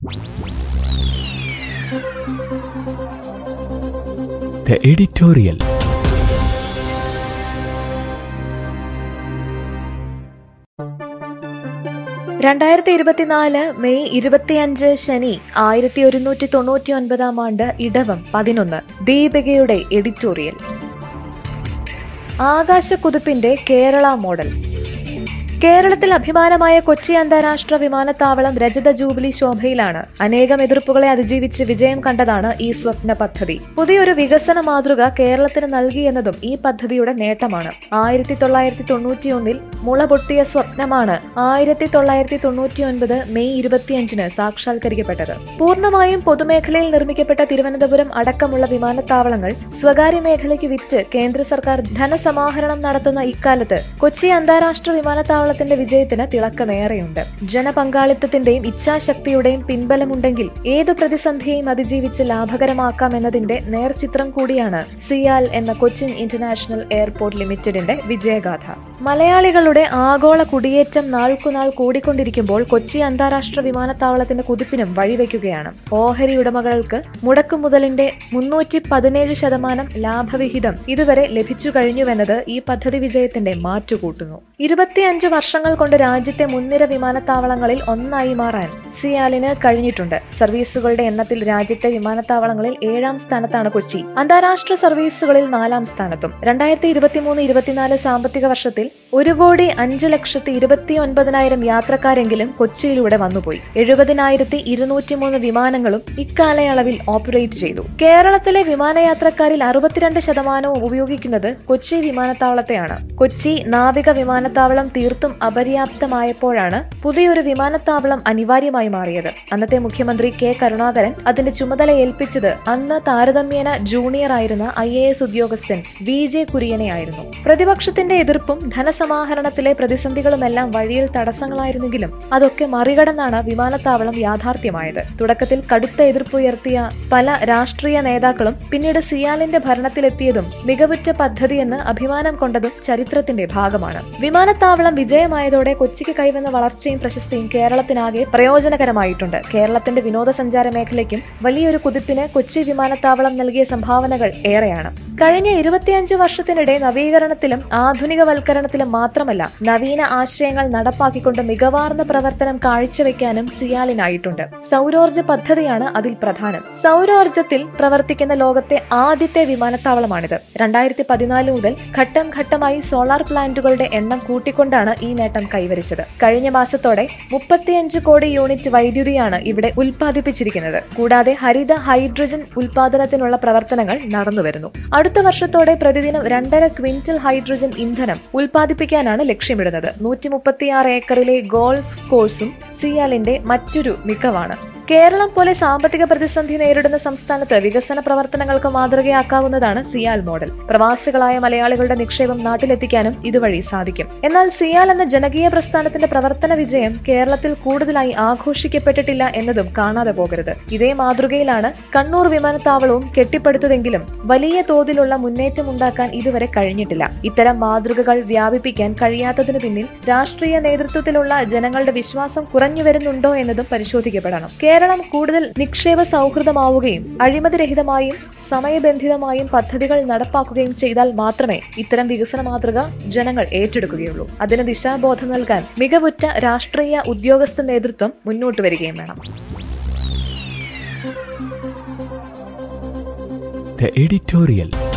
The editorial. രണ്ടായിരത്തി ഇരുപത്തിനാല് May ഇരുപത്തിയഞ്ച് ശനി ആയിരത്തി ഒരുന്നൂറ്റി തൊണ്ണൂറ്റി ഒൻപതാം ആണ്ട് ഇടവം പതിനൊന്ന് ദീപികയുടെ എഡിറ്റോറിയൽ ആകാശക്കുതിപ്പിന്റെ കേരള മോഡൽ കേരളത്തിൽ അഭിമാനമായ കൊച്ചി അന്താരാഷ്ട്ര വിമാനത്താവളം രജത ജൂബിലി ശോഭയിലാണ് അനേകം എതിർപ്പുകളെ അതിജീവിച്ച് വിജയം കണ്ടതാണ് ഈ സ്വപ്ന പദ്ധതി പുതിയൊരു വികസന മാതൃക കേരളത്തിന് നൽകി എന്നതും ഈ പദ്ധതിയുടെ നേട്ടമാണ് ആയിരത്തി തൊള്ളായിരത്തി തൊണ്ണൂറ്റിയൊന്നിൽ മുള പൊട്ടിയ സ്വപ്നമാണ് ആയിരത്തി തൊള്ളായിരത്തി തൊണ്ണൂറ്റി ഒൻപത് മെയ് ഇരുപത്തിയഞ്ചിന് സാക്ഷാത്കരിക്കപ്പെട്ടത് പൂർണ്ണമായും പൊതുമേഖലയിൽ നിർമ്മിക്കപ്പെട്ട തിരുവനന്തപുരം അടക്കമുള്ള വിമാനത്താവളങ്ങൾ സ്വകാര്യ മേഖലയ്ക്ക് വിറ്റ് കേന്ദ്ര സർക്കാർ ധനസമാഹരണം നടത്തുന്ന ഇക്കാലത്ത് കൊച്ചി അന്താരാഷ്ട്ര വിമാനത്താവളത്തിന്റെ വിജയത്തിന് തിളക്കമേറെയുണ്ട് ജനപങ്കാളിത്തത്തിന്റെയും ഇച്ഛാശക്തിയുടെയും പിൻബലമുണ്ടെങ്കിൽ ഏതു പ്രതിസന്ധിയെയും അതിജീവിച്ച് ലാഭകരമാക്കാം എന്നതിന്റെ നേർചിത്രം കൂടിയാണ് സിയാൽ എന്ന കൊച്ചിൻ ഇന്റർനാഷണൽ എയർപോർട്ട് ലിമിറ്റഡിന്റെ വിജയഗാഥ മലയാളികളുടെ ആഗോള കുടിയേറ്റം നാൾക്കുനാൾ കൂടിക്കൊണ്ടിരിക്കുമ്പോൾ കൊച്ചി അന്താരാഷ്ട്ര വിമാനത്താവളത്തിന്റെ കുതിപ്പിനും വഴിവെക്കുകയാണ് ഓഹരി ഉടമകൾക്ക് മുടക്കുമുതലിന്റെ മുന്നൂറ്റി പതിനേഴ് ശതമാനം ലാഭവിഹിതം ഇതുവരെ ലഭിച്ചു കഴിഞ്ഞുവെന്നത് ഈ പദ്ധതി വിജയത്തിന്റെ മാറ്റുകൂട്ടുന്നു ഇരുപത്തിയഞ്ച് വർഷങ്ങൾ കൊണ്ട് രാജ്യത്തെ മുൻനിര വിമാനത്താവളങ്ങളിൽ ഒന്നായി മാറാൻ സിയാലിന് കഴിഞ്ഞിട്ടുണ്ട് സർവീസുകളുടെ എണ്ണത്തിൽ രാജ്യത്തെ വിമാനത്താവളങ്ങളിൽ ഏഴാം സ്ഥാനത്താണ് കൊച്ചി അന്താരാഷ്ട്ര സർവീസുകളിൽ നാലാം സ്ഥാനത്തും രണ്ടായിരത്തി ഇരുപത്തിമൂന്ന് ഇരുപത്തിനാല് സാമ്പത്തിക വർഷത്തിൽ ഒരു കോടി അഞ്ച് ലക്ഷത്തി ഇരുപത്തി ഒൻപതിനായിരം യാത്രക്കാരെങ്കിലും കൊച്ചിയിലൂടെ വന്നുപോയി എഴുപതിനായിരത്തി ഇരുന്നൂറ്റിമൂന്ന് വിമാനങ്ങളും ഇക്കാലയളവിൽ ഓപ്പറേറ്റ് ചെയ്തു കേരളത്തിലെ വിമാനയാത്രക്കാരിൽ അറുപത്തിരണ്ട് ശതമാനവും ഉപയോഗിക്കുന്നത് കൊച്ചി വിമാനത്താവളത്തെയാണ് കൊച്ചി നാവിക വിമാനത്താവളം തീർത്തും അപര്യാപ്തമായപ്പോഴാണ് പുതിയൊരു വിമാനത്താവളം അനിവാര്യമായി മാറിയത് അന്നത്തെ മുഖ്യമന്ത്രി കെ കരുണാകരൻ അതിന്റെ ചുമതല ഏൽപ്പിച്ചത് അന്ന് താരതമ്യേന ജൂനിയർ ആയിരുന്ന ഐ എ എസ് ഉദ്യോഗസ്ഥൻ വി ജെ കുര്യനെയായിരുന്നു പ്രതിപക്ഷത്തിന്റെ എതിർപ്പും ധനസമാഹരണത്തിലെ പ്രതിസന്ധികളുമെല്ലാം വഴിയിൽ തടസ്സങ്ങളായിരുന്നെങ്കിലും അതൊക്കെ മറികടന്നാണ് വിമാനത്താവളം യാഥാർത്ഥ്യമായത് തുടക്കത്തിൽ കടുത്ത എതിർപ്പുയർത്തിയ പല രാഷ്ട്രീയ നേതാക്കളും പിന്നീട് സിയാലിന്റെ ഭരണത്തിലെത്തിയതും മികവുറ്റ പദ്ധതിയെന്ന് അഭിമാനം കൊണ്ടതും ചരിത്രത്തിന്റെ ഭാഗമാണ് വിമാനത്താവളം വിജയമായതോടെ കൊച്ചിക്ക് കൈവന്ന വളർച്ചയും പ്രശസ്തിയും കേരളത്തിനാകെ പ്രയോജനകരമായിട്ടുണ്ട് കേരളത്തിന്റെ വിനോദസഞ്ചാര മേഖലയ്ക്കും വലിയൊരു കുതിപ്പിന് കൊച്ചി വിമാനത്താവളം നൽകിയ സംഭാവനകൾ ഏറെയാണ് കഴിഞ്ഞ ഇരുപത്തിയഞ്ച് വർഷത്തിനിടെ നവീകരണത്തിലും ആധുനികവൽക്കരണത്തിലും മാത്രമല്ല നവീന ആശയങ്ങൾ നടപ്പാക്കിക്കൊണ്ട് മികവാർന്ന പ്രവർത്തനം കാഴ്ചവെക്കാനും സിയാലിനായിട്ടുണ്ട് സൗരോർജ പദ്ധതിയാണ് അതിൽ പ്രധാനം സൗരോർജത്തിൽ പ്രവർത്തിക്കുന്ന ലോകത്തെ ആദ്യത്തെ വിമാനത്താവളമാണിത് രണ്ടായിരത്തി പതിനാല് മുതൽ ഘട്ടം ഘട്ടമായി സോളാർ പ്ലാന്റുകളുടെ എണ്ണം കൂട്ടിക്കൊണ്ടാണ് ഈ നേട്ടം കൈവരിച്ചത് കഴിഞ്ഞ മാസത്തോടെ മുപ്പത്തിയഞ്ച് കോടി യൂണിറ്റ് വൈദ്യുതിയാണ് ഇവിടെ ഉൽപ്പാദിപ്പിച്ചിരിക്കുന്നത് കൂടാതെ ഹരിത ഹൈഡ്രജൻ ഉൽപാദനത്തിനുള്ള പ്രവർത്തനങ്ങൾ നടന്നുവരുന്നു അടുത്ത വർഷത്തോടെ പ്രതിദിനം രണ്ടര ക്വിന്റൽ ഹൈഡ്രജൻ ഇന്ധനം ഉൽപ്പാദിപ്പിക്കാനാണ് ലക്ഷ്യമിടുന്നത് നൂറ്റി മുപ്പത്തിയാറ് ഏക്കറിലെ ഗോൾഫ് കോഴ്സും സിയാലിന്റെ മറ്റൊരു മികവാണ് കേരളം പോലെ സാമ്പത്തിക പ്രതിസന്ധി നേരിടുന്ന സംസ്ഥാനത്ത് വികസന പ്രവർത്തനങ്ങൾക്ക് മാതൃകയാക്കാവുന്നതാണ് സിയാൽ മോഡൽ പ്രവാസികളായ മലയാളികളുടെ നിക്ഷേപം നാട്ടിലെത്തിക്കാനും ഇതുവഴി സാധിക്കും എന്നാൽ സിയാൽ എന്ന ജനകീയ പ്രസ്ഥാനത്തിന്റെ പ്രവർത്തന വിജയം കേരളത്തിൽ കൂടുതലായി ആഘോഷിക്കപ്പെട്ടിട്ടില്ല എന്നതും കാണാതെ പോകരുത് ഇതേ മാതൃകയിലാണ് കണ്ണൂർ വിമാനത്താവളവും കെട്ടിപ്പടുത്തതെങ്കിലും വലിയ തോതിലുള്ള മുന്നേറ്റം ഉണ്ടാക്കാൻ ഇതുവരെ കഴിഞ്ഞിട്ടില്ല ഇത്തരം മാതൃകകൾ വ്യാപിപ്പിക്കാൻ കഴിയാത്തതിനു പിന്നിൽ രാഷ്ട്രീയ നേതൃത്വത്തിലുള്ള ജനങ്ങളുടെ വിശ്വാസം കുറഞ്ഞു വരുന്നുണ്ടോ എന്നതും പരിശോധിക്കപ്പെടണം കേരളം കൂടുതൽ നിക്ഷേപ സൗഹൃദമാവുകയും അഴിമതിരഹിതമായും സമയബന്ധിതമായും പദ്ധതികൾ നടപ്പാക്കുകയും ചെയ്താൽ മാത്രമേ ഇത്തരം വികസന മാതൃക ജനങ്ങൾ ഏറ്റെടുക്കുകയുള്ളൂ അതിന് ദിശാബോധം നൽകാൻ മികവുറ്റ രാഷ്ട്രീയ ഉദ്യോഗസ്ഥ നേതൃത്വം മുന്നോട്ട് വരികയും വേണം The editorial.